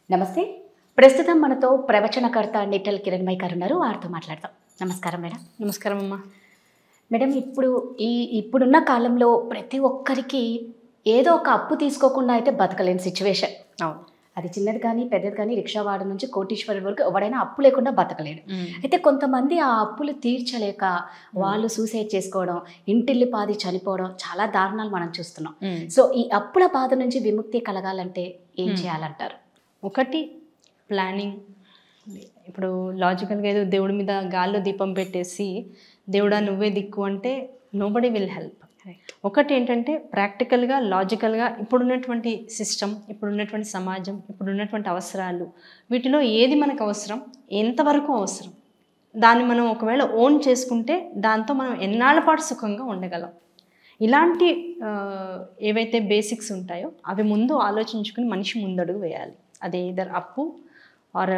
నమస్తే ప్రస్తుతం మనతో ప్రవచనకర్త నిట్టల్ కిరణ్మయ్ గారు ఉన్నారు వారితో మాట్లాడదాం నమస్కారం మేడం నమస్కారం అమ్మా మేడం ఇప్పుడు ఈ ఇప్పుడున్న కాలంలో ప్రతి ఒక్కరికి ఏదో ఒక అప్పు తీసుకోకుండా అయితే బతకలేని సిచ్యువేషన్ అవును అది చిన్నది కానీ పెద్దది కానీ రిక్షావాడు నుంచి కోటీశ్వరుడు వరకు ఎవడైనా అప్పు లేకుండా బతకలేడు అయితే కొంతమంది ఆ అప్పులు తీర్చలేక వాళ్ళు సూసైడ్ చేసుకోవడం ఇంటిల్లి పాది చనిపోవడం చాలా దారుణాలు మనం చూస్తున్నాం సో ఈ అప్పుల బాధ నుంచి విముక్తి కలగాలంటే ఏం Hmm. చేయాలంటారు ఒకటి ప్లానింగ్ ఇప్పుడు లాజికల్గా ఏదో దేవుడి మీద గాల్లో దీపం పెట్టేసి దేవుడా నువ్వే దిక్కు అంటే నోబడి విల్ హెల్ప్ ఒకటి ఏంటంటే ప్రాక్టికల్గా లాజికల్గా ఇప్పుడున్నటువంటి సిస్టమ్ ఇప్పుడున్నటువంటి సమాజం ఇప్పుడున్నటువంటి అవసరాలు వీటిలో ఏది మనకు అవసరం ఎంతవరకు అవసరం దాన్ని మనం ఒకవేళ ఓన్ చేసుకుంటే దాంతో మనం ఎన్నాళ్ళ పాటు సుఖంగా ఉండగలం ఇలాంటి ఆ, ఏవైతే బేసిక్స్ ఉంటాయో అవి ముందు ఆలోచించుకుని మనిషి ముందడుగు వేయాలి అదే ఇదర్ అప్పు ఆర్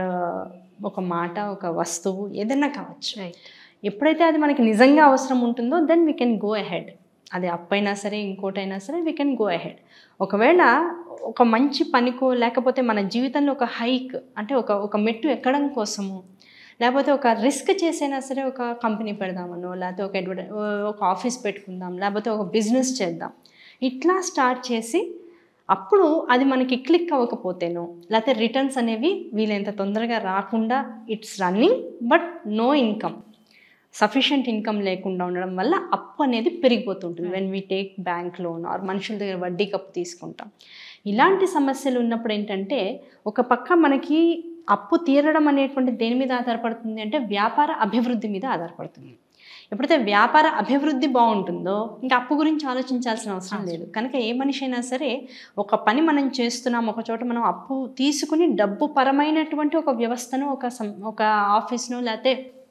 ఒక మాట ఒక వస్తువు ఏదైనా కావచ్చు ఎప్పుడైతే అది మనకి నిజంగా అవసరం ఉంటుందో then we can go ahead అది అప్పైనా సరే ఇంకోటైనా సరే వీ కెన్ గో అహెడ్ ఒకవేళ ఒక మంచి పనికో లేకపోతే మన జీవితంలో ఒక హైక్ అంటే ఒక ఒక మెట్టు ఎక్కడం కోసము లేకపోతే ఒక రిస్క్ చేసైనా సరే ఒక కంపెనీ పెడదామనో లేకపోతే ఒక అడ్వర్టై ఒక ఆఫీస్ పెట్టుకుందాం లేకపోతే ఒక బిజినెస్ చేద్దాం ఇట్లా స్టార్ట్ చేసి అప్పుడు అది మనకి క్లిక్ అవ్వకపోతేనో లేకపోతే రిటర్న్స్ అనేవి వీలైనంత తొందరగా రాకుండా it's running but no income sufficient income లేకుండా ఉండడం వల్ల అప్పు అనేది పెరిగిపోతుంటుంది when we take bank loan or మనుషుల దగ్గర వడ్డీ కప్పు తీసుకుంటాం ఇలాంటి సమస్యలు ఉన్నప్పుడు ఏంటంటే ఒక పక్క మనకి అప్పు తీరడం అనేటువంటి దేని మీద ఆధారపడుతుంది అంటే వ్యాపార అభివృద్ధి మీద ఆధారపడుతుంది ఎప్పుడైతే వ్యాపార అభివృద్ధి బాగుంటుందో ఇంకా అప్పు గురించి ఆలోచించాల్సిన అవసరం లేదు కనుక ఏ మనిషి అయినా సరే ఒక పని మనం చేస్తున్నాం ఒక చోట మనం అప్పు తీసుకుని డబ్బు పరమైనటువంటి ఒక వ్యవస్థను ఒక సం ఒక ఆఫీస్ను లేకపోతే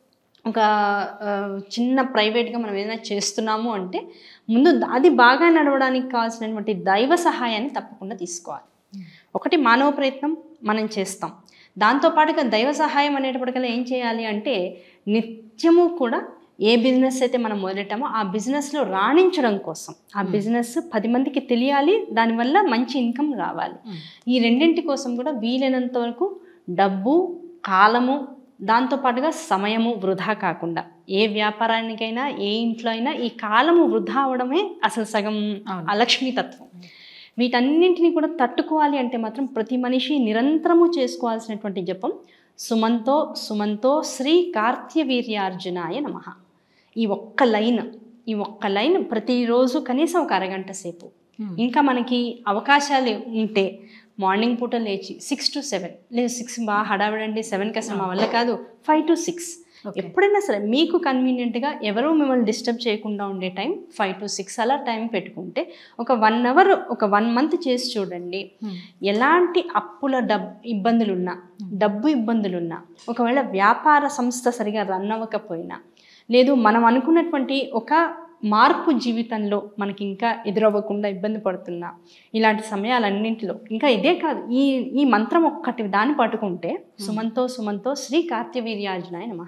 ఒక ఆ, చిన్న ప్రైవేట్గా మనం ఏదైనా చేస్తున్నాము అంటే ముందు ద- అది బాగా నడవడానికి కావాల్సినటువంటి దైవ సహాయాన్ని తప్పకుండా తీసుకోవాలి ఒకటి మానవ ప్రయత్నం మనం చేస్తాం దాంతోపాటుగా దైవ సహాయం అనేటప్పటికల్లా ఏం చేయాలి అంటే నిత్యము కూడా ఏ బిజినెస్ అయితే మనం మొదలెట్టామో ఆ బిజినెస్లో రాణించడం కోసం ఆ బిజినెస్ పది మందికి తెలియాలి దానివల్ల మంచి ఇన్కమ్ రావాలి ఈ రెండింటి కోసం కూడా వీలైనంత వరకు డబ్బు కాలము దాంతోపాటుగా సమయము వృధా కాకుండా ఏ వ్యాపారానికైనా ఏ ఇంట్లో అయినా ఈ కాలము వృధా అవడమే అసలు సగం అవును. అలక్ష్మీతత్వం వీటన్నింటినీ కూడా తట్టుకోవాలి అంటే మాత్రం ప్రతి మనిషి నిరంతరము చేసుకోవాల్సినటువంటి జపం సుమంతో సుమంతో శ్రీ కార్త్యవీర్యార్జునాయ నమ ఈ ఒక్క లైన్ ఈ ఒక్క లైన్ ప్రతిరోజు కనీసం ఒక అరగంట సేపు ఇంకా మనకి అవకాశాలు ఉంటే మార్నింగ్ పూట లేచి సిక్స్ టు సెవెన్ లేదు సిక్స్ బాగా హడావిడండి సెవెన్కి అసలు మా వల్ల కాదు ఫైవ్ టు సిక్స్ Okay. ఎప్పుడైనా సరే మీకు కన్వీనియంట్గా ఎవరు మిమ్మల్ని డిస్టర్బ్ చేయకుండా ఉండే టైం ఫైవ్ టు సిక్స్ అలా టైం పెట్టుకుంటే ఒక వన్ అవర్ ఒక వన్ మంత్ చేసి చూడండి ఎలాంటి అప్పుల డబ్ ఇబ్బందులున్నా డబ్బు ఇబ్బందులున్నా ఒకవేళ వ్యాపార సంస్థ సరిగా రన్ అవ్వకపోయినా లేదు మనం అనుకున్నటువంటి ఒక మార్పు జీవితంలో మనకి ఇంకా ఎదురవ్వకుండా ఇబ్బంది పడుతున్నా ఇలాంటి సమయాలన్నింటిలో ఇంకా ఇదే కాదు ఈ ఈ మంత్రం ఒక్కటి దాన్ని పట్టుకుంటే సుమంతో సుమంతో శ్రీ కార్త్యవీర్యార్జునాయ నమః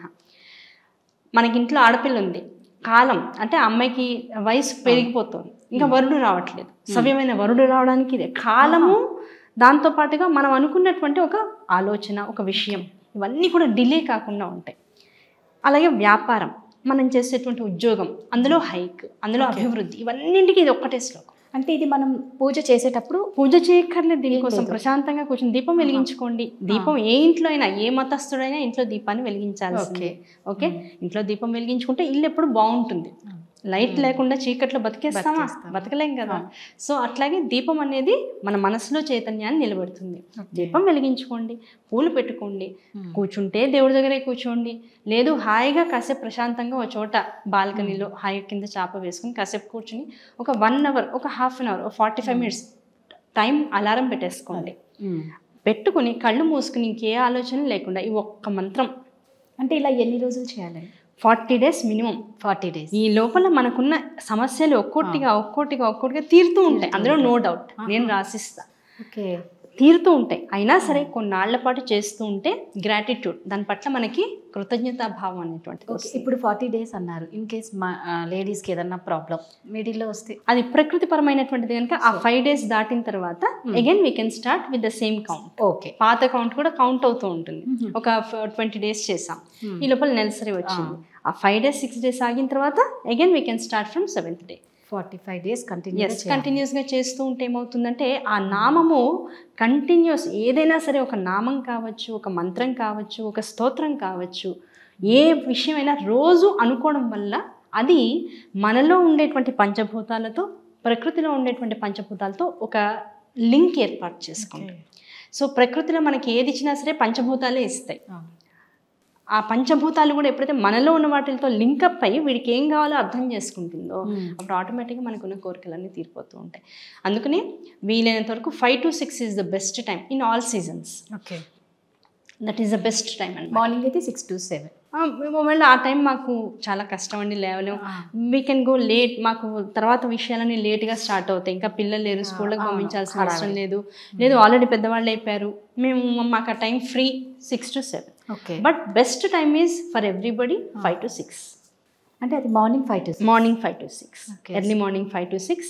మనకి ఇంట్లో ఆడపిల్ల ఉంది కాలం అంటే ఆ అమ్మాయికి వయసు పెరిగిపోతుంది ఇంకా వరుడు రావట్లేదు సవ్యమైన వరుడు రావడానికి ఇదే కాలము దాంతో పాటుగా మనం అనుకున్నటువంటి ఒక ఆలోచన ఒక విషయం ఇవన్నీ కూడా డిలే కాకుండా ఉంటాయి అలాగే వ్యాపారం మనం చేసేటువంటి ఉద్యోగం అందులో హైక్ అందులో అభివృద్ధి ఇవన్నింటికి ఇది ఒక్కటే శ్లోకం అంటే ఇది మనం పూజ చేసేటప్పుడు పూజ చేయక్కర్లేదు దీనికోసం లేదు. ప్రశాంతంగా కూర్చొని దీపం వెలిగించుకోండి దీపం ఏ ఇంట్లో అయినా ఏ మతస్థుడైనా ఇంట్లో దీపాన్ని వెలిగించాల్సిందే ఓకే ఇంట్లో దీపం వెలిగించుకుంటే ఇల్లు ఎప్పుడు బాగుంటుంది లైట్ లేకుండా చీకట్లో బతికేస్తామా బతికేస్తాం. బతకలేం కదా సో అట్లాగే దీపం అనేది మన మనసులో చైతన్యాన్ని నిలబెడుతుంది దీపం వెలిగించుకోండి పూలు పెట్టుకోండి కూర్చుంటే దేవుడి దగ్గరే కూర్చోండి లేదు హాయిగా కాసేపు ప్రశాంతంగా ఒక చోట బాల్కనీలో హాయి కింద చాప వేసుకుని కాసేపు కూర్చుని ఒక వన్ అవర్ ఒక హాఫ్ అన్ అవర్ ఒక forty five minutes time alarm పెట్టేసుకోండి పెట్టుకుని కళ్ళు మూసుకుని ఇంకే ఆలోచన లేకుండా ఈ ఒక్క మంత్రం అంటే ఇలా ఎన్ని రోజులు చేయాలండి forty days minimum forty days ఈ లోపల మనకున్న సమస్యలు ఒక్కొక్కటిగా ఒక్కొక్కటిగా ఒక్కొక్కటిగా తీరుతూ ఉంటాయి అందులో నో డౌట్ నేను రాసిస్తా ఓకే తీరుతూ ఉంటాయి అయినా సరే కొన్నాళ్ల పాటు చేస్తూ ఉంటే గ్రాటిట్యూడ్ దాని పట్ల మనకి కృతజ్ఞతాభావం అనేటువంటిది ఓకే వస్తుంది. ఇప్పుడు ఫార్టీ డేస్ అన్నారు ఇన్ కేస్ మా లేడీస్కి ఏదన్నా ప్రాబ్లం మిడిల్లో వస్తే అది ప్రకృతి పరమైనటువంటిది కనుక ఆ ఫైవ్ డేస్ దాటిన తర్వాత again we can start with the same count okay పాత కౌంట్ కూడా కౌంట్ అవుతూ ఉంటుంది ఒక ట్వంటీ డేస్ చేసాం ఈ లోపల నెలసరి వచ్చింది ఆ ఫైవ్ డేస్ సిక్స్ డేస్ ఆగిన తర్వాత again we can start from seventh day forty five days continue ఎస్ కంటిన్యూస్గా చేస్తూ ఉంటే ఏమవుతుందంటే ఆ నామము కంటిన్యూస్ ఏదైనా సరే ఒక నామం కావచ్చు ఒక మంత్రం కావచ్చు ఒక స్తోత్రం కావచ్చు ఏ విషయమైనా రోజు అనుకోవడం వల్ల అది మనలో ఉండేటువంటి పంచభూతాలతో ప్రకృతిలో ఉండేటువంటి పంచభూతాలతో ఒక లింక్ ఏర్పాటు చేసుకుంటాం సో ప్రకృతిలో మనకి ఏది ఇచ్చినా సరే పంచభూతాలే ఇస్తాయి ఆ పంచభూతాలు కూడా ఎప్పుడైతే మనలో ఉన్న వాటితో లింకప్ అయ్యి వీడికి ఏం కావాలో అర్థం చేసుకుంటుందో అప్పుడు ఆటోమేటిక్గా మనకున్న కోరికలన్నీ తీరిపోతూ ఉంటాయి అందుకని వీలైనంత వరకు five to six is the best time in all seasons okay that is the best time అండి మార్నింగ్ అయితే సిక్స్ టు సెవెన్ ఒకవేళ ఆ టైం మాకు చాలా కష్టం అండి లేవలేము వీ కెన్ గో లేట్ మాకు తర్వాత విషయాలన్నీ లేట్గా స్టార్ట్ అవుతాయి ఇంకా పిల్లలు లేరు స్కూల్కి పంపించాల్సిన అవసరం లేదు లేదు ఆల్రెడీ పెద్దవాళ్ళు అయిపోయారు మేము మాకు ఆ time free six to seven okay but best time is for everybody five to six అంటే అది morning five to morning five to six Okay. Early morning five to six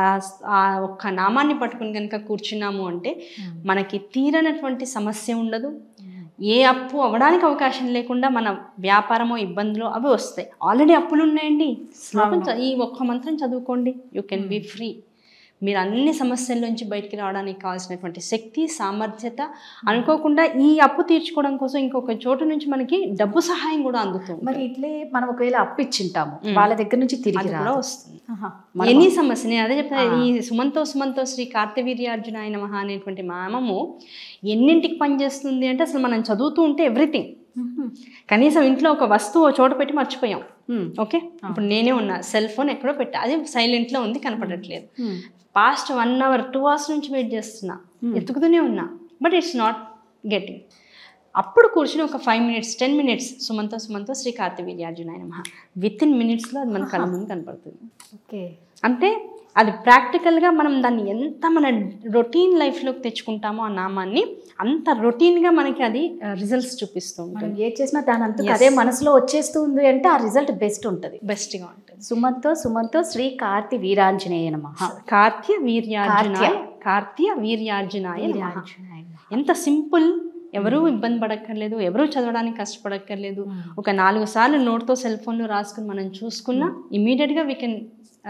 ఆ ఒక్క నామాన్ని పట్టుకుని కనుక కూర్చున్నాము అంటే మనకి తీరనటువంటి సమస్య ఉండదు ఏ అప్పు అవ్వడానికి అవకాశం లేకుండా మన వ్యాపారమో ఇబ్బందులు అవి వస్తాయి ఆల్రెడీ అప్పులు ఉన్నాయండి శ్లోకం చ- ఈ ఒక్క మంత్రం చదువుకోండి యూ కెన్ బీ ఫ్రీ మీరు అన్ని సమస్యల నుంచి బయటికి రావడానికి కావాల్సినటువంటి శక్తి సామర్థ్యత అనుకోకుండా ఈ అప్పు తీర్చుకోవడం కోసం ఇంకొక చోటు నుంచి మనకి డబ్బు సహాయం కూడా అందుతుంది మరి ఇట్లే మనం ఒకవేళ అప్పు ఇచ్చింటాము వాళ్ళ దగ్గర నుంచి తిరిగి అది కూడా రాదు వస్తుంది ఆహా. ఎన్ని సమస్య నేను అదే చెప్తా ఈ సుమంతో సుమంతో శ్రీ కార్తవీర్యార్జున ఆయన మహా అనేటువంటి నామము ఎన్నింటికి పనిచేస్తుంది అంటే అసలు మనం చదువుతూ ఉంటే ఎవ్రీథింగ్ మ్మ్. కనీసం ఇంట్లో ఒక వస్తువు ఓ చోట పెట్టి మర్చిపోయాం మ్మ్. ఓకే ఇప్పుడు నేనే ఉన్నా సెల్ ఫోన్ ఎక్కడో పెట్టా అది సైలెంట్లో ఉంది కనపడట్లేదు మ్మ్. Past one hour two hours నుంచి వెయిట్ చేస్తున్నా ఎత్తుకుతూనే ఉన్నా బట్ ఇట్స్ నాట్ గెటింగ్ అప్పుడు కూర్చుని ఒక ఫైవ్ మినిట్స్ టెన్ మినిట్స్ సుమంతో సుమంతో శ్రీ కార్తవీర్యార్జున ఆయన మహా విత్ ఇన్ మినిట్స్లో అది మన కళ్ళ ముందు కనపడుతుంది ఓకే అంటే అది ప్రాక్టికల్గా మనం దాన్ని ఎంత మన రొటీన్ లైఫ్లోకి తెచ్చుకుంటామో ఆ నామాన్ని అంత రొటీన్గా మనకి అది రిజల్ట్స్ చూపిస్తూ ఉంటుంది మనం ఏ చేసినా దాని అంతకు అదే మనసులో వచ్చేస్తుంది అంటే ఆ రిజల్ట్ బెస్ట్ ఉంటుంది బెస్ట్గా ఉంటుంది సుమంతో సుమంతో శ్రీ కార్తి వీరాంజనేయ నమ కార్త్య వీర్యార్జునాయ కార్త్య వీర్యార్జునాయ నమః. ఎంత సింపుల్ ఎవరూ ఇబ్బంది పడక్కర్లేదు ఎవరూ చదవడానికి కష్టపడక్కర్లేదు ఒక నాలుగు సార్లు నోట్తో సెల్ ఫోన్లో రాసుకుని మనం చూసుకున్నా ఇమీడియట్గా we can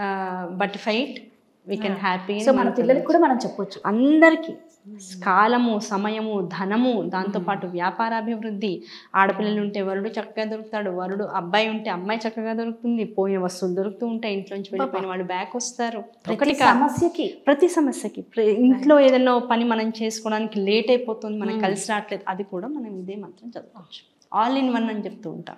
but fight we can happy so మన పిల్లలకి కూడా మనం చెప్పొచ్చు అందరికీ కాలము సమయము ధనము దాంతోపాటు వ్యాపారాభివృద్ధి ఆడపిల్లలు ఉంటే వరుడు చక్కగా దొరుకుతాడు వరుడు అబ్బాయి ఉంటే అమ్మాయి చక్కగా దొరుకుతుంది పోయిన వస్తువులు దొరుకుతూ ఉంటాయి ఇంట్లోంచి వెళ్ళిపోయిన వాళ్ళు బ్యాక్ వస్తారు ప్రతి ఒకటి కాదు. సమస్యకి ప్రతి సమస్యకి ప్ర- ఇంట్లో ఏదైనా ఓ పని మనం చేసుకోవడానికి లేట్ అయిపోతుంది మనకు కలిసి రావట్లేదు అది కూడా మనం ఇదే మంత్రం చదవచ్చు ఆల్ ఇన్ వన్ అని చెప్తూ ఉంటాం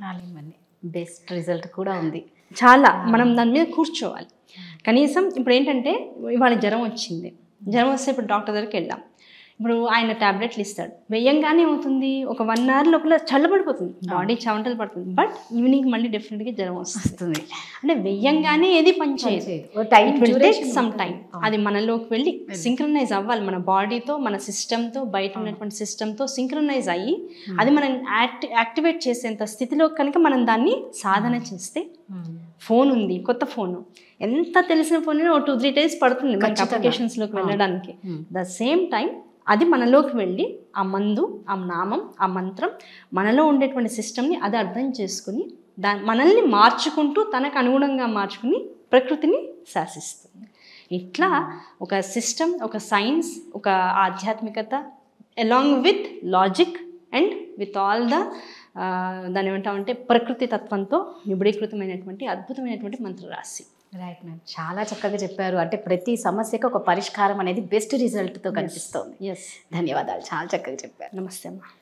బెస్ట్ రిజల్ట్ కూడా ఉంది చాలా మనం దాని మీద కూర్చోవాలి కనీసం ఇప్పుడు ఏంటంటే ఇవాళ జ్వరం వచ్చింది జ్వరం వస్తే ఇప్పుడు డాక్టర్ దగ్గరికి వెళ్దాం ఇప్పుడు ఆయన టాబ్లెట్లు ఇస్తాడు వెయ్యంగానే అవుతుంది ఒక వన్ అవర్ లోపల చల్లబడిపోతుంది బాడీ చెమటలు పడుతుంది బట్ ఈవినింగ్ మళ్ళీ డెఫినెట్గా జ్వరం వస్తుంది వస్తుంది అంటే వెయ్యంగానే ఏది పని చేయదు ఓ time it will take some time అది మనలోకి వెళ్ళి సింక్రనైజ్ అవ్వాలి మన బాడీతో మన సిస్టమ్తో బయట ఉన్నటువంటి సిస్టమ్తో సింక్రనైజ్ అయ్యి అది మనం యాక్టి యాక్టివేట్ చేసేంత స్థితిలో కనుక మనం దాన్ని సాధన చేస్తే ఫోన్ ఉంది కొత్త ఫోన్ ఎంత తెలిసిన ఫోన్ ఓ టూ త్రీ డేస్ పడుతుంది మనకి అప్లికేషన్స్లోకి వెళ్ళడానికి ద సేమ్ టైం అది మనలోకి వెళ్ళి ఆ మందు ఆ నామం ఆ మంత్రం మనలో ఉండేటువంటి సిస్టమ్ని అది అర్థం చేసుకుని దా మనల్ని మార్చుకుంటూ తనకు అనుగుణంగా మార్చుకుని ప్రకృతిని శాసిస్తుంది ఇట్లా ఒక సిస్టమ్ ఒక సైన్స్ ఒక ఆధ్యాత్మికత along with logic and with all the దాని ఏమంటామంటే ప్రకృతి తత్వంతో నిబిడీకృతమైనటువంటి అద్భుతమైనటువంటి మంత్రరాశి రైట్ మ్యామ్ చాలా చక్కగా చెప్పారు అంటే ప్రతి సమస్యకి ఒక పరిష్కారం అనేది బెస్ట్ రిజల్ట్తో కనిపిస్తోంది ఎస్ ధన్యవాదాలు చాలా చక్కగా చెప్పారు నమస్తే అమ్మా